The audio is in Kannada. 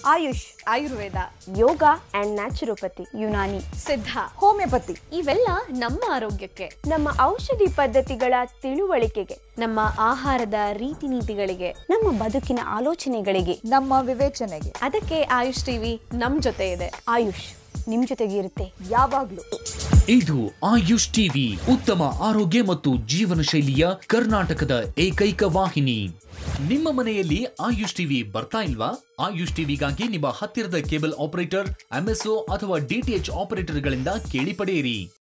AYUSH Ayurveda yoga and naturopathy Unani Siddha homeopathy ಇವೆಲ್ಲ ನಮ್ಮ ಆರೋಗ್ಯಕ್ಕೆ ನಮ್ಮ ಔಷಧಿ ಪದ್ಧತಿಗಳ ತಿಳುವಳಿಕೆಗೆ ನಮ್ಮ ಆಹಾರದ ರೀತಿ ನೀತಿಗಳಿಗೆ ನಮ್ಮ ಬದುಕಿನ ಆಲೋಚನೆಗಳಿಗೆ ನಮ್ಮ ವಿವೇಚನೆಗೆ ಅದಕ್ಕೆ ಆಯುಷ್ ಟಿವಿ ನಮ್ ಜೊತೆ ಇದೆ ಆಯುಷ್ ನಿಮ್ ಜೊತೆಗೆ ಇರುತ್ತೆ ಯಾವಾಗ್ಲೂ ಇದು ಆಯುಷ್ ಟಿವಿ ಉತ್ತಮ ಆರೋಗ್ಯ ಮತ್ತು ಜೀವನ ಶೈಲಿಯ ಕರ್ನಾಟಕದ ಏಕೈಕ ವಾಹಿನಿ ನಿಮ್ಮ ಮನೆಯಲ್ಲಿ ಆಯುಷ್ ಟಿವಿ ಬರ್ತಾ ಇಲ್ವಾ ಆಯುಷ್ ಟಿವಿಗಾಗಿ ನಿಮ್ಮ ಹತ್ತಿರದ ಕೇಬಲ್ ಆಪರೇಟರ್ ಎಂಎಸ್ಒ ಅಥವಾ ಡಿಟಿಎಚ್ ಆಪರೇಟರ್ಗಳಿಂದ ಕೇಳಿ ಪಡೆಯಿರಿ